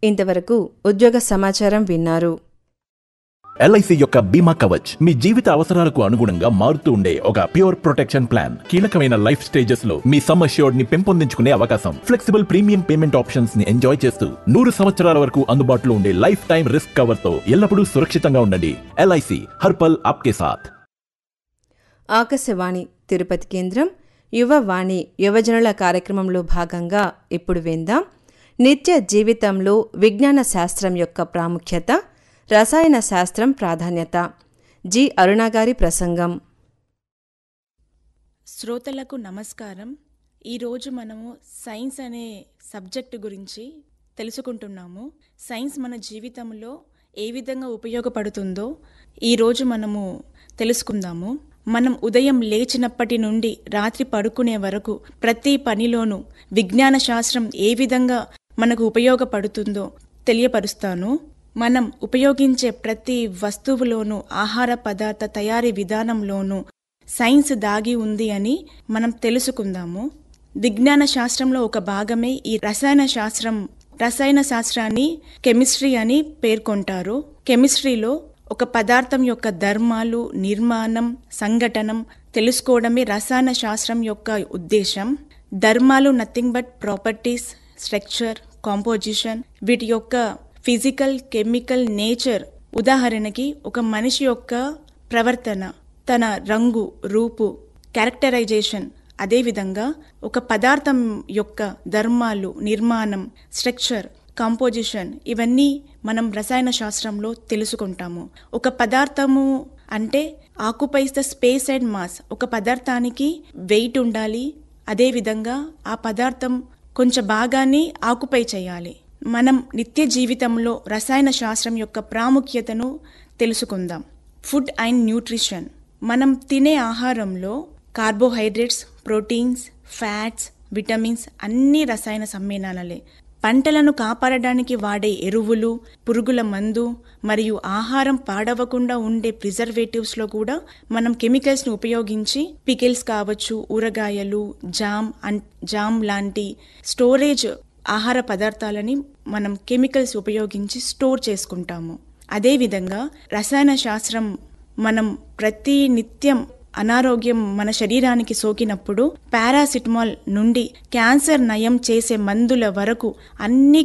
ఇంతవరకు ఉద్యోగ సమాచారం విన్నారు ఎల్ఐసి యొక్క బీమా కవచ్ మీ జీవిత అవసరాలకు అనుగుణంగా మారుతూ ఉండే ఒక ప్యూర్ ప్రొటెక్షన్ ప్లాన్ కీలకమైన లైఫ్ స్టేజెస్ లో మీ సమ్ అష్యూర్డ్ ని పెంపొందించుకునే అవకాశం ఫ్లెక్సిబుల్ ప్రీమియం పేమెంట్ ఆప్షన్స్ ని ఎంజాయ్ చేస్తూ నూరు సంవత్సరాల వరకు అందుబాటులో ఉండే లైఫ్ టైం రిస్క్ కవర్ తో ఎల్లప్పుడూ సురక్షితంగా ఉండండి ఎల్ఐసి హర్పల్ ఆప్కే సాథ్ ఆకాశవాణి తిరుపతి కేంద్రం యువవాణి యువజనుల కార్యక్రమంలో భాగంగా ఇప్పుడు విందాం నిత్య జీవితంలో విజ్ఞాన శాస్త్రం యొక్క ప్రాముఖ్యత రసాయన శాస్త్రం ప్రాధాన్యత జి అరుణగారి ప్రసంగం శ్రోతలకు నమస్కారం ఈరోజు మనము సైన్స్ అనే సబ్జెక్టు గురించి తెలుసుకుంటున్నాము సైన్స్ మన జీవితంలో ఏ విధంగా ఉపయోగపడుతుందో ఈరోజు మనము తెలుసుకుందాము మనం ఉదయం లేచినప్పటి నుండి రాత్రి పడుకునే వరకు ప్రతి పనిలోనూ విజ్ఞాన శాస్త్రం ఏ విధంగా మనకు ఉపయోగపడుతుందో తెలియపరుస్తాను మనం ఉపయోగించే ప్రతి వస్తువులోనూ ఆహార పదార్థ తయారీ విధానంలోనూ సైన్స్ దాగి ఉంది అని మనం తెలుసుకుందాము విజ్ఞాన శాస్త్రంలో ఒక భాగమే ఈ రసాయన శాస్త్రం రసాయన శాస్త్రాన్ని కెమిస్ట్రీ అని పేర్కొంటారు కెమిస్ట్రీలో ఒక పదార్థం యొక్క ధర్మాలు నిర్మాణం సంఘటనం తెలుసుకోవడమే రసాయన శాస్త్రం యొక్క ఉద్దేశం ధర్మాలు nothing but properties structure composition వీటి యొక్క ఫిజికల్ కెమికల్ నేచర్ ఉదాహరణకి ఒక మనిషి యొక్క ప్రవర్తన తన రంగు రూపు క్యారెక్టరైజేషన్ అదేవిధంగా ఒక పదార్థం యొక్క ధర్మాలు నిర్మాణం స్ట్రక్చర్ కాంపోజిషన్ ఇవన్నీ మనం రసాయన శాస్త్రంలో తెలుసుకుంటాము ఒక పదార్థము అంటే occupies the space and mass ఒక పదార్థానికి వెయిట్ ఉండాలి అదేవిధంగా ఆ పదార్థం కొంచెం భాగాన్ని ఆకుపై చేయాలి మనం నిత్య జీవితంలో రసాయన శాస్త్రం యొక్క ప్రాముఖ్యతను తెలుసుకుందాం ఫుడ్ అండ్ న్యూట్రిషన్ మనం తినే ఆహారంలో కార్బోహైడ్రేట్స్ ప్రోటీన్స్ ఫ్యాట్స్ విటమిన్స్ అన్ని రసాయన సమ్మేళనాలే పంటలను కాపాడడానికి వాడే ఎరువులు పురుగుల మందు మరియు ఆహారం పాడవకుండా ఉండే ప్రిజర్వేటివ్స్లో కూడా మనం కెమికల్స్ని ఉపయోగించి పికిల్స్ కావచ్చు ఊరగాయలు జామ్ అన్ జామ్ లాంటి స్టోరేజ్ ఆహార పదార్థాలని మనం కెమికల్స్ ఉపయోగించి స్టోర్ చేసుకుంటాము అదేవిధంగా రసాయన శాస్త్రం మనం ప్రతి నిత్యం అనారోగ్యం మన శరీరానికి సోకినప్పుడు పారాసిటమాల్ నుండి క్యాన్సర్ నయం చేసే మందుల వరకు అన్ని